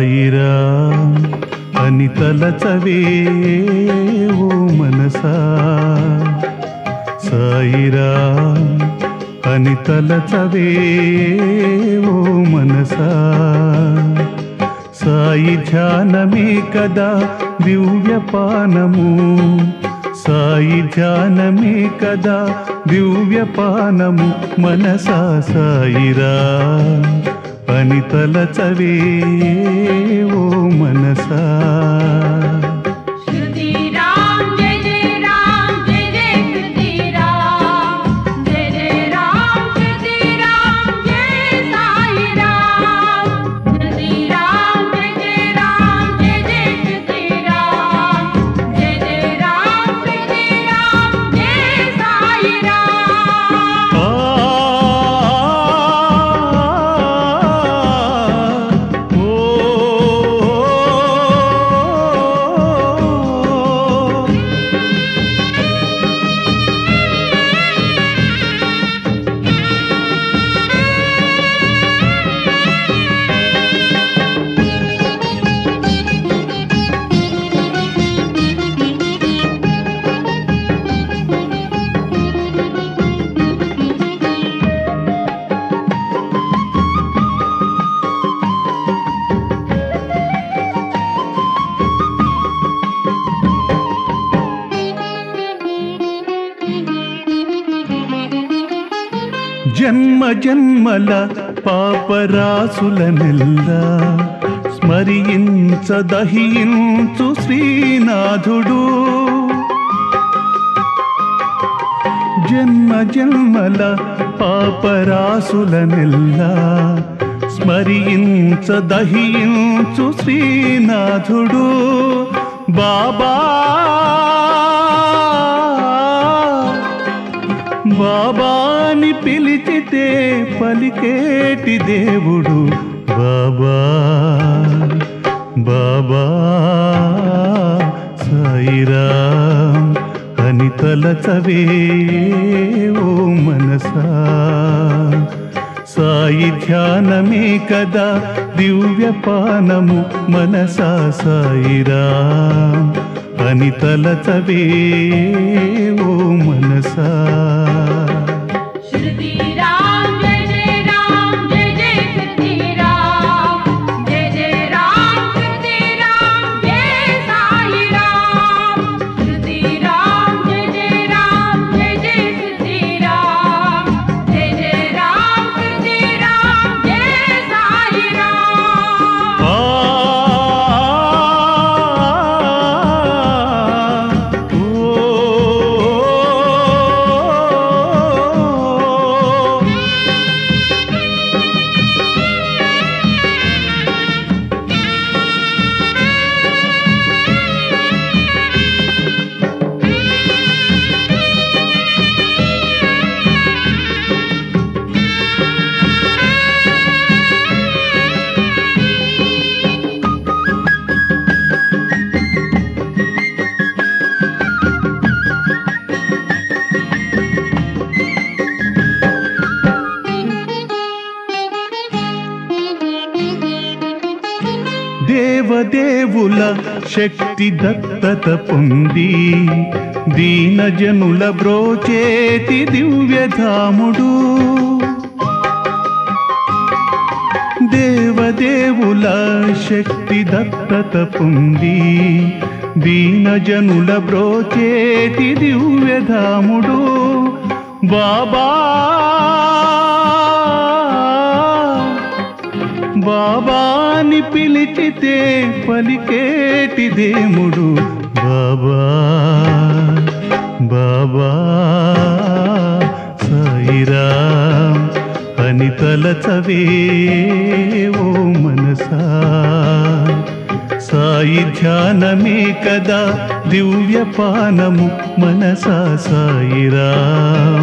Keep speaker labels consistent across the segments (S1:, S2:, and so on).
S1: సాయిరా అని తలచవే ఓ మనసా సాయిరా అని తలచవే ఓ మనసా సాయి ధ్యానమే కదా దివ్యపానము సాయి ధ్యానమే కదా దివ్యపానము మనసా సాయిరా అని తలచవే ఓ మనసా
S2: श्रुति राम जय जय राम जय जय श्रुति राम जय जय राम श्रुति राम जय साई राम श्रुति राम जय जय राम जय जय श्रुति राम जय जय राम श्रुति राम जय साई राम
S1: ఆ ఓ జన్మ జన్మల పాపరాసుల నెల్ల స్మరించ దహించు శ్రీనాథుడు జన్మ జన్మల పాపరాసుల నెల్ల స్మరించ దహించు శ్రీనాథుడు బాబా బాబాని పిలిచితే పలికేటి దేవుడు బాబా బాబా సాయిరా అని తలచవే ఓ మనసా సాయి ధ్యానమే కదా దివ్యపానము మనసా సాయిరా అని తలచవే ఓ మనసా
S2: श्रुति राम जय जय राम जय जय श्रुति राम जय जय राम श्रुति राम जय साई राम श्रुति राम जय जय राम जय जय श्रुति राम जय जय राम श्रुति राम जय साई राम
S1: ఆ ఓ దేవదేవుల శక్తి దత్తత పొంది దీనజనుల బ్రోచేతి దివ్యధాముడు దేవదేవుల శక్తి దత్తత పొంది దీనజనుల బ్రోచేతి దివ్యధాముడు బాబా బాబాని పిలిచితే పలికేటి దేముడు బాబా బాబా సాయిరా అని తలచవే ఓ మనసా సాయి ధ్యానమే కదా దివ్యపానము మనసా సాయిరా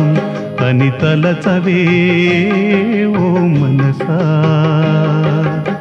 S1: అని తలచవే ఓ మనసా